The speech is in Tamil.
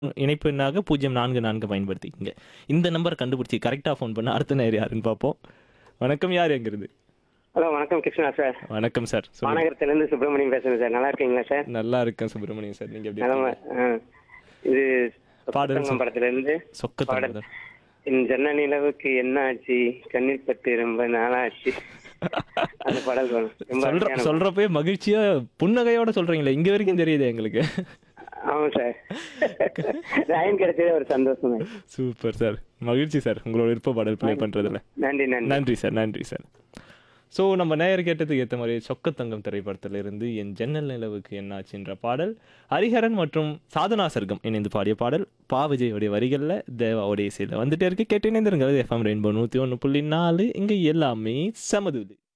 இணைப்பு எண்ணாக பூஜ்ஜியம் நான்கு நான்கு பயன்படுத்திக்கங்க இந்த நம்பர் கண்டுபிடிச்சி கரெக்டாக ஃபோன் பண்ண அடுத்த நேர் யாருன்னு பார்ப்போம் வணக்கம் யார் எங்கிறது ஹலோ வணக்கம் கிருஷ்ணா சார் வணக்கம் சார் சொல்லுங்க மாநகரத்திலேருந்து சுப்பிரமணியம் பேசுறேன் சார் நல்லா இருக்கீங்களா சார் நல்லா இருக்கேன் சுப்பிரமணியம் சார் நீங்க எப்படி நலமா இருக்கீங்க? ஆ. இது பாடல் சொக்கத்தங்கம் படத்திலிருந்து சொக்க பாடல் தமிழர். என் ஜன்ன நிலவுக்கு என்ன ஆச்சு கண்ணீர் பட்டு ரொம்ப நாளாச்சு அந்த பாடல் வேணும். ரொம்ப சொல்ற அருமையான சொல்றப்பே மகிழ்ச்சியா புன்னகையோட சொல்றீங்களே இங்க வரைக்கும் தெரியுது எங்களுக்கு ஆமா சார் லைன் கிடைச்சதே ஒரு சந்தோஷம் தான். சூப்பர் சார் மகிழ்ச்சி சார் உங்களோட விருப்ப பாடல் ப்ளே பண்றதுல நன்றி நன்றி நன்றி சார் நன்றி சார் ஸோ நம்ம நேயர் கேட்டதுக்கு ஏற்ற மாதிரி சொக்கத்தங்கம் திரைப்படத்திலிருந்து என் ஜன்னல் நிலவுக்கு என்னாச்சுன்ற பாடல் ஹரிஹரன் மற்றும் சாதனா சர்க்கம் இணைந்து பாடிய பாடல் பா விஜயோடைய வரிகளில் தேவாவுடைய இசையில் வந்துட்டே இருக்கு கேட்டு இணைந்திருங்கிறது எஃப்எம் ரெயின்போ நூற்றி ஒன்று புள்ளி நாலு இங்கே எல்லாமே சமதுலி